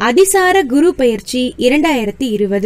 அதிசார குரு பயிற்சி இரண்டாயிரத்தி இருபது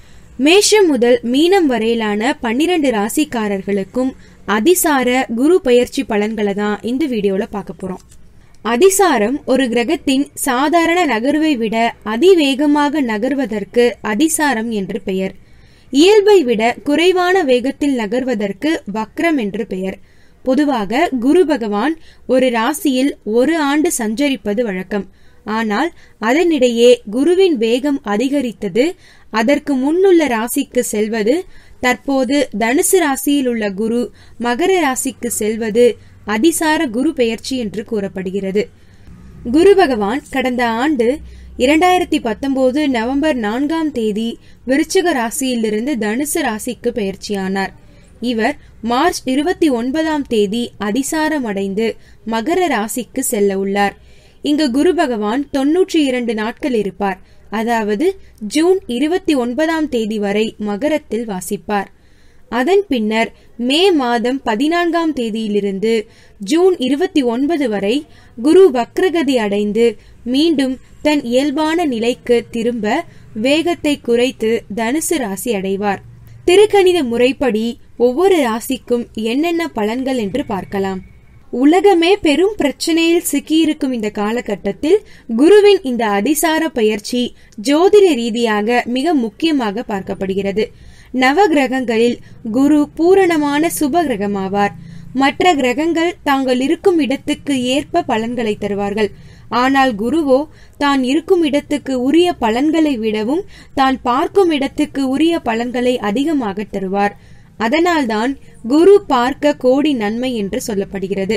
மேஷம் முதல் மீனம் வரையிலான பன்னிரண்டு ராசிக்காரர்களுக்கும் அதிசார குரு பயிற்சி பலன்களை தான் இந்த வீடியோல பார்க்க போறோம் அதிசாரம் ஒரு கிரகத்தின் சாதாரண நகர்வை விட அதிவேகமாக நகர்வதற்கு அதிசாரம் என்று பெயர் இயல்பை விட குறைவான வேகத்தில் நகர்வதற்கு வக்ரம் என்று பெயர் பொதுவாக குரு பகவான் ஒரு ராசியில் ஒரு ஆண்டு சஞ்சரிப்பது வழக்கம் ஆனால் அதனிடையே குருவின் வேகம் அதிகரித்தது அதற்கு முன்னுள்ள ராசிக்கு செல்வது தற்போது தனுசு ராசியில் உள்ள குரு மகர ராசிக்கு செல்வது அதிசார குரு பெயர்ச்சி என்று கூறப்படுகிறது குரு பகவான் கடந்த ஆண்டு இரண்டாயிரத்தி பத்தொன்பது நவம்பர் நான்காம் தேதி விருச்சிக ராசியிலிருந்து தனுசு ராசிக்கு பெயர்ச்சியானார் இவர் மார்ச் இருபத்தி ஒன்பதாம் தேதி அதிசாரம் அடைந்து மகர ராசிக்கு செல்ல உள்ளார் இங்கு குரு பகவான் தொன்னூற்றி இரண்டு நாட்கள் இருப்பார் அதாவது ஜூன் இருபத்தி ஒன்பதாம் தேதி வரை மகரத்தில் வாசிப்பார் அதன் பின்னர் மே மாதம் பதினான்காம் தேதியிலிருந்து ஜூன் இருபத்தி ஒன்பது வரை குரு வக்ரகதி அடைந்து மீண்டும் தன் இயல்பான நிலைக்கு திரும்ப வேகத்தை குறைத்து தனுசு ராசி அடைவார் திருக்கணித முறைப்படி ஒவ்வொரு ராசிக்கும் என்னென்ன பலன்கள் என்று பார்க்கலாம் உலகமே பெரும் பிரச்சனையில் சிக்கியிருக்கும் இந்த காலகட்டத்தில் குருவின் இந்த அதிசார பயிற்சி ஜோதிட ரீதியாக மிக முக்கியமாக பார்க்கப்படுகிறது நவ கிரகங்களில் குரு பூரணமான சுப கிரகமாவார் மற்ற கிரகங்கள் தாங்கள் இருக்கும் இடத்துக்கு ஏற்ப பலன்களை தருவார்கள் ஆனால் குருவோ தான் இருக்கும் இடத்துக்கு உரிய பலன்களை விடவும் தான் பார்க்கும் இடத்துக்கு உரிய பலன்களை அதிகமாக தருவார் அதனால்தான் குரு பார்க்க கோடி நன்மை என்று சொல்லப்படுகிறது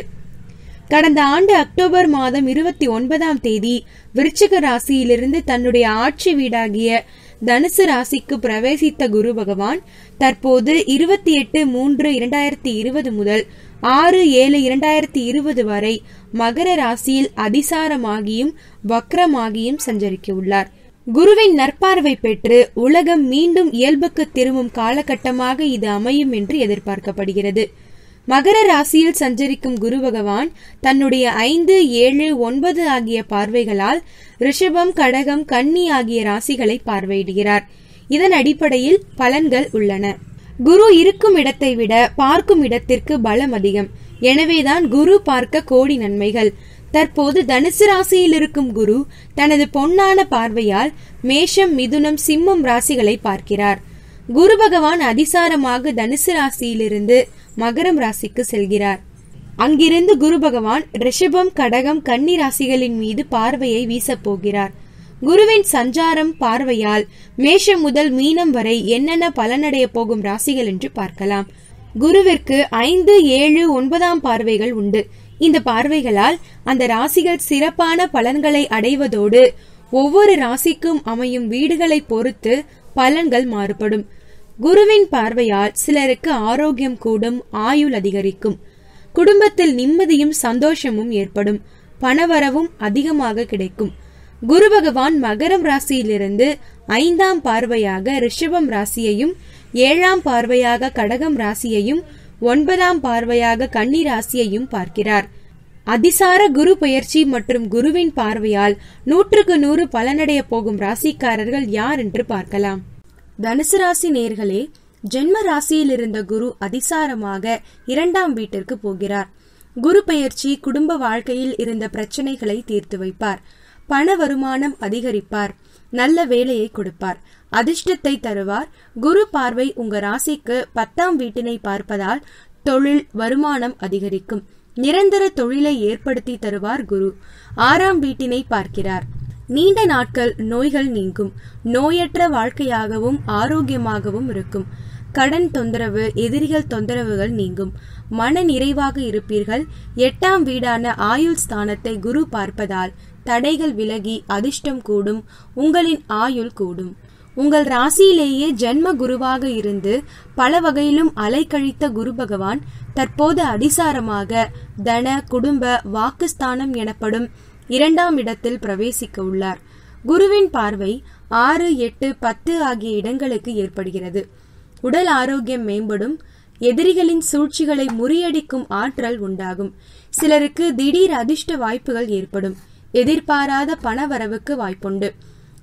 கடந்த ஆண்டு அக்டோபர் மாதம் இருபத்தி ஒன்பதாம் தேதி விருச்சிக ராசியிலிருந்து தன்னுடைய ஆட்சி வீடாகிய தனுசு ராசிக்கு பிரவேசித்த குரு பகவான் தற்போது இருபத்தி எட்டு மூன்று இரண்டாயிரத்தி இருபது முதல் ஆறு ஏழு இரண்டாயிரத்தி இருபது வரை மகர ராசியில் அதிசாரமாகியும் வக்ரமாகியும் சஞ்சரிக்க உள்ளார் குருவின் நற்பார்வை பெற்று உலகம் மீண்டும் இயல்புக்கு திரும்பும் காலகட்டமாக இது அமையும் என்று எதிர்பார்க்கப்படுகிறது மகர ராசியில் சஞ்சரிக்கும் குரு பகவான் தன்னுடைய ஐந்து ஏழு ஒன்பது ஆகிய பார்வைகளால் ரிஷபம் கடகம் கன்னி ஆகிய ராசிகளை பார்வையிடுகிறார் இதன் அடிப்படையில் பலன்கள் உள்ளன குரு இருக்கும் இடத்தை விட பார்க்கும் இடத்திற்கு பலம் அதிகம் எனவேதான் குரு பார்க்க கோடி நன்மைகள் தற்போது தனுசு ராசியில் இருக்கும் குரு தனது பொன்னான பார்வையால் மேஷம் மிதுனம் சிம்மம் ராசிகளை பார்க்கிறார் குரு பகவான் அதிசாரமாக தனுசு ராசியிலிருந்து மகரம் ராசிக்கு செல்கிறார் அங்கிருந்து குரு பகவான் ரிஷபம் கடகம் கன்னி ராசிகளின் மீது பார்வையை வீசப் போகிறார் குருவின் சஞ்சாரம் பார்வையால் மேஷம் முதல் மீனம் வரை என்னென்ன பலனடைய போகும் ராசிகள் என்று பார்க்கலாம் குருவிற்கு ஐந்து ஏழு ஒன்பதாம் பார்வைகள் உண்டு இந்த பார்வைகளால் அந்த ராசிகள் சிறப்பான பலன்களை அடைவதோடு ஒவ்வொரு ராசிக்கும் அமையும் வீடுகளை பொறுத்து பலன்கள் மாறுபடும் குருவின் பார்வையால் சிலருக்கு ஆரோக்கியம் கூடும் ஆயுள் அதிகரிக்கும் குடும்பத்தில் நிம்மதியும் சந்தோஷமும் ஏற்படும் பணவரவும் அதிகமாக கிடைக்கும் குரு பகவான் மகரம் ராசியிலிருந்து ஐந்தாம் பார்வையாக ரிஷபம் ராசியையும் ஏழாம் பார்வையாக கடகம் ராசியையும் ஒன்பதாம் பார்வையாக கன்னி ராசியையும் பார்க்கிறார் அதிசார குரு பயிற்சி மற்றும் குருவின் பார்வையால் நூற்றுக்கு நூறு பலனடைய போகும் ராசிக்காரர்கள் யார் என்று பார்க்கலாம் தனுசு ராசி நேர்களே ஜென்ம ராசியில் இருந்த குரு அதிசாரமாக இரண்டாம் வீட்டிற்கு போகிறார் குரு பெயர்ச்சி குடும்ப வாழ்க்கையில் இருந்த பிரச்சனைகளை தீர்த்து வைப்பார் பண வருமானம் அதிகரிப்பார் நல்ல வேலையை கொடுப்பார் அதிர்ஷ்டத்தை தருவார் குரு பார்வை உங்க ராசிக்கு பத்தாம் வீட்டினை பார்ப்பதால் தொழில் வருமானம் அதிகரிக்கும் நிரந்தர தொழிலை ஏற்படுத்தி தருவார் குரு ஆறாம் வீட்டினை பார்க்கிறார் நீண்ட நாட்கள் நோய்கள் நீங்கும் நோயற்ற வாழ்க்கையாகவும் ஆரோக்கியமாகவும் இருக்கும் கடன் தொந்தரவு எதிரிகள் தொந்தரவுகள் நீங்கும் மன நிறைவாக இருப்பீர்கள் எட்டாம் வீடான ஆயுள் ஸ்தானத்தை குரு பார்ப்பதால் தடைகள் விலகி அதிர்ஷ்டம் கூடும் உங்களின் ஆயுள் கூடும் உங்கள் ராசியிலேயே ஜென்ம குருவாக இருந்து பல வகையிலும் அலைக்கழித்த குரு பகவான் தற்போது அதிசாரமாக தன குடும்ப வாக்குஸ்தானம் எனப்படும் இரண்டாம் இடத்தில் பிரவேசிக்க உள்ளார் குருவின் பார்வை ஆறு எட்டு பத்து ஆகிய இடங்களுக்கு ஏற்படுகிறது உடல் ஆரோக்கியம் மேம்படும் எதிரிகளின் சூழ்ச்சிகளை முறியடிக்கும் ஆற்றல் உண்டாகும் சிலருக்கு திடீர் அதிர்ஷ்ட வாய்ப்புகள் ஏற்படும் எதிர்பாராத பணவரவுக்கு வாய்ப்புண்டு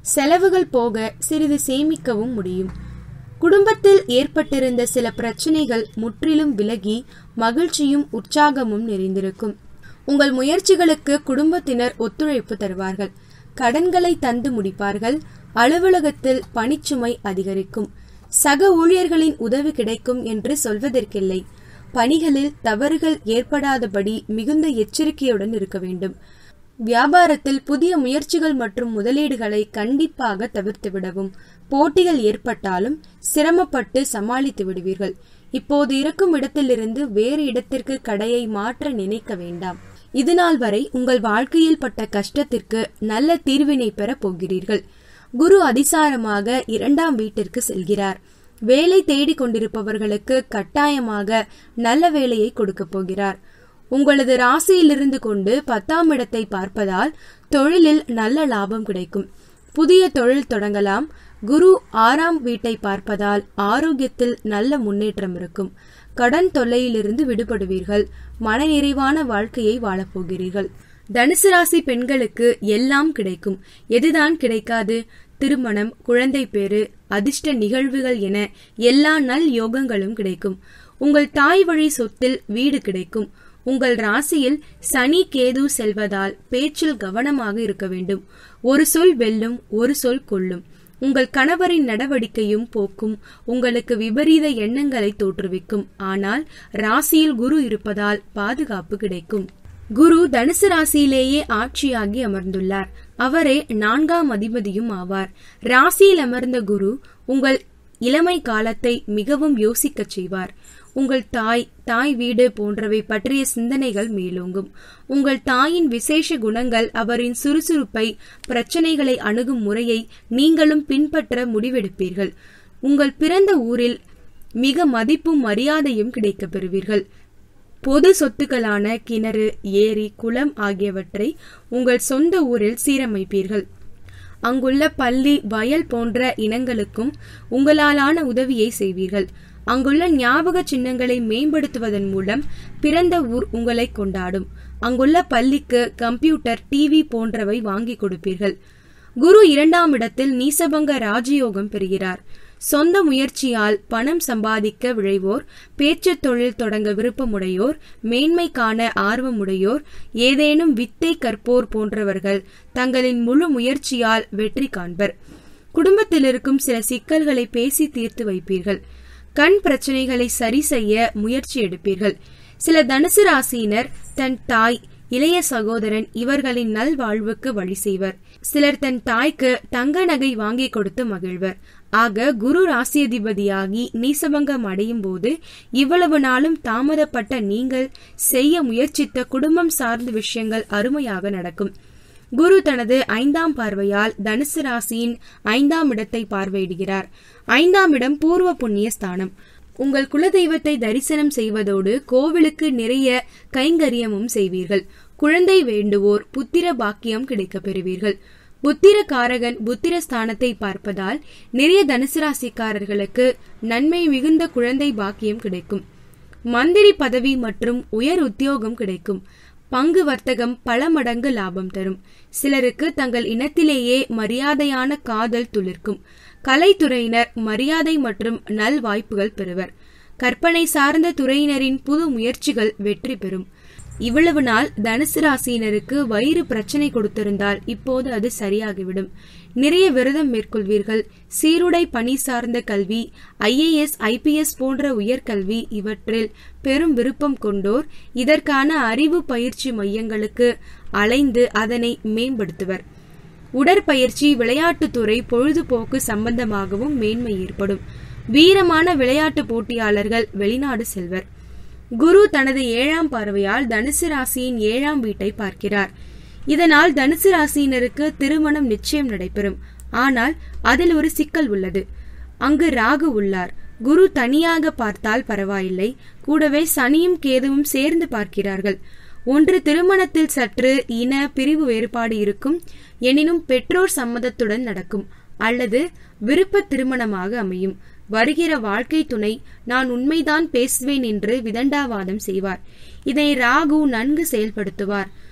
செலவுகள் போக சிறிது சேமிக்கவும் முடியும் குடும்பத்தில் ஏற்பட்டிருந்த சில பிரச்சனைகள் முற்றிலும் விலகி மகிழ்ச்சியும் உற்சாகமும் நிறைந்திருக்கும் உங்கள் முயற்சிகளுக்கு குடும்பத்தினர் ஒத்துழைப்பு தருவார்கள் கடன்களை தந்து முடிப்பார்கள் அலுவலகத்தில் பணிச்சுமை அதிகரிக்கும் சக ஊழியர்களின் உதவி கிடைக்கும் என்று சொல்வதற்கில்லை பணிகளில் தவறுகள் ஏற்படாதபடி மிகுந்த எச்சரிக்கையுடன் இருக்க வேண்டும் வியாபாரத்தில் புதிய முயற்சிகள் மற்றும் முதலீடுகளை கண்டிப்பாக தவிர்த்து விடவும் போட்டிகள் ஏற்பட்டாலும் சிரமப்பட்டு சமாளித்து விடுவீர்கள் இப்போது இருக்கும் இடத்திலிருந்து வேறு இடத்திற்கு கடையை மாற்ற நினைக்க வேண்டாம் இதுநாள் வரை உங்கள் வாழ்க்கையில் பட்ட கஷ்டத்திற்கு நல்ல தீர்வினை பெறப் போகிறீர்கள் குரு அதிசாரமாக இரண்டாம் வீட்டிற்கு செல்கிறார் வேலை தேடிக் கொண்டிருப்பவர்களுக்கு கட்டாயமாக நல்ல வேலையை கொடுக்கப் போகிறார் உங்களது ராசியிலிருந்து கொண்டு பத்தாம் இடத்தை பார்ப்பதால் தொழிலில் நல்ல லாபம் கிடைக்கும் புதிய தொழில் தொடங்கலாம் குரு ஆறாம் வீட்டை பார்ப்பதால் ஆரோக்கியத்தில் நல்ல முன்னேற்றம் இருக்கும் கடன் தொல்லையிலிருந்து விடுபடுவீர்கள் மனநிறைவான வாழ்க்கையை வாழப்போகிறீர்கள் தனுசு ராசி பெண்களுக்கு எல்லாம் கிடைக்கும் எதுதான் கிடைக்காது திருமணம் குழந்தை பேரு அதிர்ஷ்ட நிகழ்வுகள் என எல்லா நல் யோகங்களும் கிடைக்கும் உங்கள் தாய் வழி சொத்தில் வீடு கிடைக்கும் உங்கள் ராசியில் சனி கேது செல்வதால் பேச்சில் கவனமாக இருக்க வேண்டும் ஒரு சொல் வெல்லும் ஒரு சொல் கொள்ளும் உங்கள் கணவரின் நடவடிக்கையும் போக்கும் உங்களுக்கு விபரீத எண்ணங்களை தோற்றுவிக்கும் ஆனால் ராசியில் குரு இருப்பதால் பாதுகாப்பு கிடைக்கும் குரு தனுசு ராசியிலேயே ஆட்சியாகி அமர்ந்துள்ளார் அவரே நான்காம் அதிபதியும் ஆவார் ராசியில் அமர்ந்த குரு உங்கள் இளமை காலத்தை மிகவும் யோசிக்கச் செய்வார் உங்கள் தாய் தாய் வீடு போன்றவை பற்றிய சிந்தனைகள் மேலோங்கும் உங்கள் தாயின் விசேஷ குணங்கள் அவரின் சுறுசுறுப்பை பிரச்சனைகளை அணுகும் முறையை நீங்களும் பின்பற்ற முடிவெடுப்பீர்கள் உங்கள் பிறந்த ஊரில் மிக மதிப்பும் மரியாதையும் கிடைக்கப் பெறுவீர்கள் பொது சொத்துக்களான கிணறு ஏரி குளம் ஆகியவற்றை உங்கள் சொந்த ஊரில் சீரமைப்பீர்கள் அங்குள்ள பள்ளி வயல் போன்ற இனங்களுக்கும் உங்களாலான உதவியை செய்வீர்கள் அங்குள்ள ஞாபக சின்னங்களை மேம்படுத்துவதன் மூலம் பிறந்த ஊர் உங்களை கொண்டாடும் அங்குள்ள பள்ளிக்கு கம்ப்யூட்டர் டிவி போன்றவை வாங்கி கொடுப்பீர்கள் குரு இரண்டாம் இடத்தில் நீசபங்க ராஜயோகம் பெறுகிறார் சொந்த முயற்சியால் பணம் சம்பாதிக்க விழைவோர் பேச்சு தொழில் தொடங்க விருப்பமுடையோர் மேன்மை காண ஆர்வமுடையோர் ஏதேனும் வித்தை கற்போர் போன்றவர்கள் தங்களின் முழு முயற்சியால் வெற்றி காண்பர் குடும்பத்தில் இருக்கும் சில சிக்கல்களை பேசி தீர்த்து வைப்பீர்கள் கண் பிரச்சனைகளை சரி செய்ய முயற்சி எடுப்பீர்கள் சில தனுசு ராசியினர் தன் தாய் இளைய சகோதரன் இவர்களின் நல்வாழ்வுக்கு வழி செய்வர் சிலர் தன் தாய்க்கு தங்க நகை வாங்கி கொடுத்து மகிழ்வர் ஆக குரு ராசியதிபதியாகி நீசபங்கம் அடையும் போது இவ்வளவு நாளும் தாமதப்பட்ட நீங்கள் செய்ய முயற்சித்த குடும்பம் சார்ந்த விஷயங்கள் அருமையாக நடக்கும் குரு தனது ஐந்தாம் பார்வையால் தனுசு ராசியின் ஐந்தாம் இடத்தை பார்வையிடுகிறார் ஐந்தாம் இடம் பூர்வ புண்ணிய ஸ்தானம் உங்கள் குலதெய்வத்தை தரிசனம் செய்வதோடு கோவிலுக்கு நிறைய கைங்கரியமும் செய்வீர்கள் குழந்தை வேண்டுவோர் புத்திர பாக்கியம் கிடைக்கப் பெறுவீர்கள் புத்திர காரகன் புத்திர ஸ்தானத்தை பார்ப்பதால் நிறைய தனுசு ராசிக்காரர்களுக்கு நன்மை மிகுந்த குழந்தை பாக்கியம் கிடைக்கும் மந்திரி பதவி மற்றும் உயர் உத்தியோகம் கிடைக்கும் பங்கு வர்த்தகம் பல மடங்கு லாபம் தரும் சிலருக்கு தங்கள் இனத்திலேயே மரியாதையான காதல் துளிர்க்கும் கலைத்துறையினர் மரியாதை மற்றும் நல் வாய்ப்புகள் பெறுவர் கற்பனை சார்ந்த துறையினரின் புது முயற்சிகள் வெற்றி பெறும் இவ்வளவு நாள் தனுசு ராசியினருக்கு வயிறு பிரச்சனை கொடுத்திருந்தால் இப்போது அது சரியாகிவிடும் நிறைய விரதம் மேற்கொள்வீர்கள் சீருடை பணி சார்ந்த கல்வி ஐஏஎஸ் ஐபிஎஸ் போன்ற உயர்கல்வி இவற்றில் பெரும் விருப்பம் கொண்டோர் இதற்கான அறிவு பயிற்சி மையங்களுக்கு அலைந்து அதனை மேம்படுத்துவர் உடற்பயிற்சி விளையாட்டுத்துறை பொழுதுபோக்கு சம்பந்தமாகவும் மேன்மை ஏற்படும் வீரமான விளையாட்டு போட்டியாளர்கள் வெளிநாடு செல்வர் குரு தனது ஏழாம் பார்வையால் தனுசு ராசியின் ஏழாம் வீட்டை பார்க்கிறார் இதனால் தனுசு ராசியினருக்கு திருமணம் நிச்சயம் நடைபெறும் ஆனால் அதில் ஒரு சிக்கல் உள்ளது அங்கு ராகு உள்ளார் குரு தனியாக பார்த்தால் பரவாயில்லை கூடவே சனியும் கேதுவும் சேர்ந்து பார்க்கிறார்கள் ஒன்று திருமணத்தில் சற்று இன பிரிவு வேறுபாடு இருக்கும் எனினும் பெற்றோர் சம்மதத்துடன் நடக்கும் அல்லது விருப்ப திருமணமாக அமையும் வருகிற வாழ்க்கை துணை நான் உண்மைதான் பேசுவேன் என்று விதண்டாவாதம் செய்வார் இதை ராகு நன்கு செயல்படுத்துவார்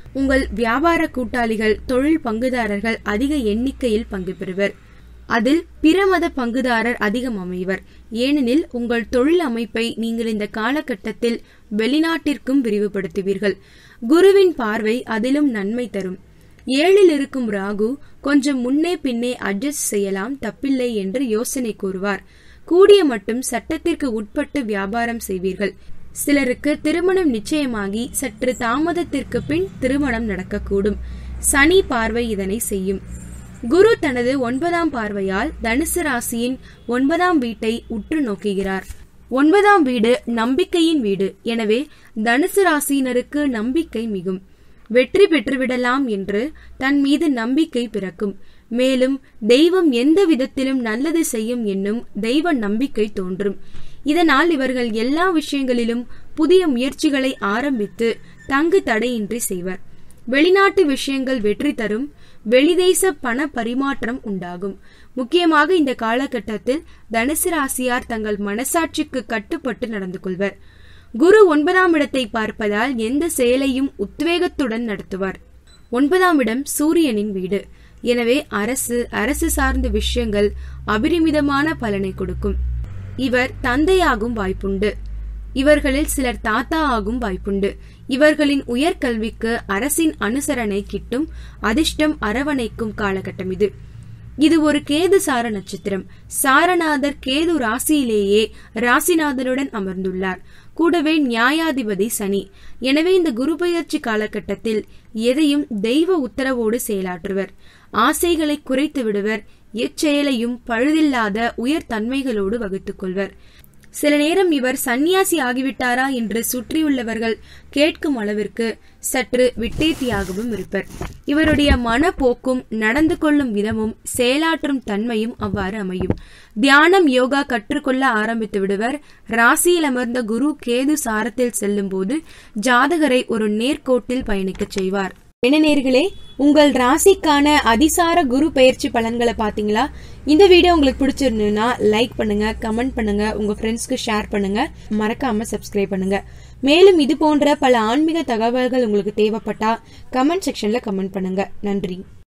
உங்கள் வியாபார கூட்டாளிகள் தொழில் பங்குதாரர்கள் அதிக எண்ணிக்கையில் பங்கு பெறுவர் அதில் பிரமத பங்குதாரர் அதிகம் அமைவர் ஏனெனில் உங்கள் தொழில் அமைப்பை நீங்கள் இந்த காலகட்டத்தில் வெளிநாட்டிற்கும் விரிவுபடுத்துவீர்கள் குருவின் பார்வை அதிலும் நன்மை தரும் ஏழில் இருக்கும் ராகு கொஞ்சம் முன்னே பின்னே அட்ஜஸ்ட் செய்யலாம் தப்பில்லை என்று யோசனை கூறுவார் கூடிய மட்டும் சட்டத்திற்கு உட்பட்டு வியாபாரம் செய்வீர்கள் சிலருக்கு திருமணம் நிச்சயமாகி சற்று தாமதத்திற்கு பின் திருமணம் நடக்கக்கூடும் சனி பார்வை இதனை செய்யும் குரு தனது ஒன்பதாம் பார்வையால் தனுசு ராசியின் ஒன்பதாம் வீட்டை உற்று நோக்குகிறார் ஒன்பதாம் வீடு நம்பிக்கையின் வீடு எனவே தனுசு ராசியினருக்கு நம்பிக்கை மிகும் வெற்றி பெற்றுவிடலாம் என்று தன் மீது நம்பிக்கை பிறக்கும் மேலும் தெய்வம் எந்த விதத்திலும் நல்லது செய்யும் என்னும் தெய்வ நம்பிக்கை தோன்றும் இதனால் இவர்கள் எல்லா விஷயங்களிலும் புதிய முயற்சிகளை ஆரம்பித்து தங்கு தடையின்றி செய்வர் வெளிநாட்டு விஷயங்கள் வெற்றி தரும் வெளிதேச பண பரிமாற்றம் உண்டாகும் முக்கியமாக இந்த காலகட்டத்தில் தனுசு ராசியார் தங்கள் மனசாட்சிக்கு கட்டுப்பட்டு நடந்து கொள்வர் குரு ஒன்பதாம் இடத்தை பார்ப்பதால் எந்த செயலையும் உத்வேகத்துடன் நடத்துவார் ஒன்பதாம் இடம் சூரியனின் வீடு எனவே அரசு அரசு சார்ந்த விஷயங்கள் அபரிமிதமான பலனை கொடுக்கும் இவர் தந்தையாகும் வாய்ப்புண்டு இவர்களில் சிலர் தாத்தா ஆகும் வாய்ப்புண்டு இவர்களின் உயர்கல்விக்கு அரசின் அனுசரணை கிட்டும் அதிர்ஷ்டம் அரவணைக்கும் காலகட்டம் இது இது ஒரு கேது சார நட்சத்திரம் சாரநாதர் கேது ராசியிலேயே ராசிநாதனுடன் அமர்ந்துள்ளார் கூடவே நியாயாதிபதி சனி எனவே இந்த குரு பயிற்சி காலகட்டத்தில் எதையும் தெய்வ உத்தரவோடு செயலாற்றுவர் ஆசைகளை குறைத்து விடுவர் எச்செயலையும் பழுதில்லாத உயர் தன்மைகளோடு வகுத்துக் கொள்வர் சில நேரம் இவர் சந்நியாசி ஆகிவிட்டாரா என்று சுற்றியுள்ளவர்கள் கேட்கும் அளவிற்கு சற்று விட்டேத்தியாகவும் இருப்பர் இவருடைய மனப்போக்கும் நடந்து கொள்ளும் விதமும் செயலாற்றும் தன்மையும் அவ்வாறு அமையும் தியானம் யோகா கற்றுக்கொள்ள ஆரம்பித்து விடுவர் ராசியில் அமர்ந்த குரு கேது சாரத்தில் செல்லும் போது ஜாதகரை ஒரு நேர்கோட்டில் பயணிக்கச் செய்வார் என்ன நேர்களே உங்கள் ராசிக்கான அதிசார குரு பயிற்சி பலன்களை பாத்தீங்களா இந்த வீடியோ உங்களுக்கு பிடிச்சிருந்ததுன்னா லைக் பண்ணுங்க கமெண்ட் பண்ணுங்க உங்க ஃப்ரெண்ட்ஸ்க்கு ஷேர் பண்ணுங்க மறக்காம சப்ஸ்கிரைப் பண்ணுங்க மேலும் இது போன்ற பல ஆன்மீக தகவல்கள் உங்களுக்கு தேவைப்பட்டா கமெண்ட் செக்ஷன்ல கமெண்ட் பண்ணுங்க நன்றி